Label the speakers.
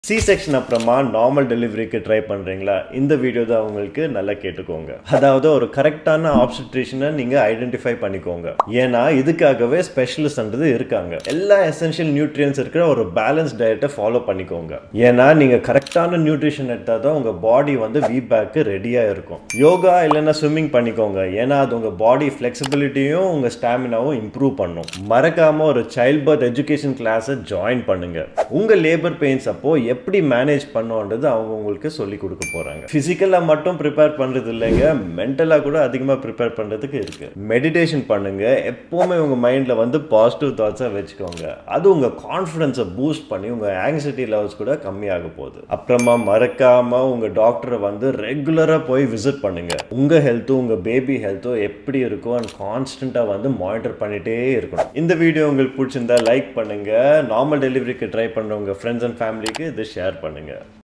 Speaker 1: C section அப்புறமா normal டெலிவரிக்கு try பண்ணுறீங்களா இந்த வீடியோ தான் உங்களுக்கு நல்லா கேட்டுக்கோங்க அதாவது ஒரு கரெக்டான ஆப்ஸ்ட்ரிஷனை நீங்கள் ஐடென்டிஃபை பண்ணிக்கோங்க ஏன்னா இதுக்காகவே ஸ்பெஷலிஸ்ட்ன்றது இருக்காங்க எல்லா எசென்ஷியல் நியூட்ரியன்ஸ் இருக்கிற ஒரு பேலன்ஸ் டயட்டை ஃபாலோ பண்ணிக்கோங்க ஏன்னா நீங்கள் கரெக்டான நியூட்ரிஷன் எடுத்தால் தான் உங்கள் பாடி வந்து வீபேக்கு ரெடியாக இருக்கும் யோகா இல்லைன்னா ஸ்விம்மிங் பண்ணிக்கோங்க ஏன்னா அது உங்கள் பாடி ஃப்ளெக்சிபிலிட்டியும் உங்கள் ஸ்டாமினாவும் இம்ப்ரூவ் பண்ணும் மறக்காமல் ஒரு சைல்ட் பர்த் எஜுகேஷன் கிளாஸை ஜாயின் பண்ணுங்க உங்கள் லேபர் பெயின்ஸ் அப்போ எப்படி மேனேஜ் பண்ணுன்றது அவங்க உங்களுக்கு சொல்லி கொடுக்க போகிறாங்க ஃபிசிக்கலாக மட்டும் ப்ரிப்பேர் பண்ணுறது இல்லைங்க மென்டலாக கூட அதிகமாக ப்ரிப்பேர் பண்ணுறதுக்கு இருக்கு மெடிடேஷன் பண்ணுங்க எப்போவுமே உங்கள் மைண்டில் வந்து பாசிட்டிவ் தாட்ஸாக வச்சுக்கோங்க அது உங்கள் கான்ஃபிடென்ஸை பூஸ்ட் பண்ணி உங்கள் ஆங்ஸைட்டி லெவல்ஸ் கூட கம்மியாக போகுது அப்புறமா மறக்காமல் உங்கள் டாக்டரை வந்து ரெகுலராக போய் விசிட் பண்ணுங்க உங்கள் ஹெல்த்தும் உங்கள் பேபி ஹெல்த்தும் எப்படி இருக்கும் அண்ட் கான்ஸ்டண்ட்டாக வந்து மானிட்டர் பண்ணிகிட்டே இருக்கணும் இந்த வீடியோ உங்களுக்கு பிடிச்சிருந்தா லைக் பண்ணுங்க நார்மல் டெலிவரிக்கு ட்ரை பண்ணுறவங்க ஃப்ரெண்ட்ஸ் அண்ட் ஃபேமிலிக்கு இதை ஷேர் பண்ணுங்க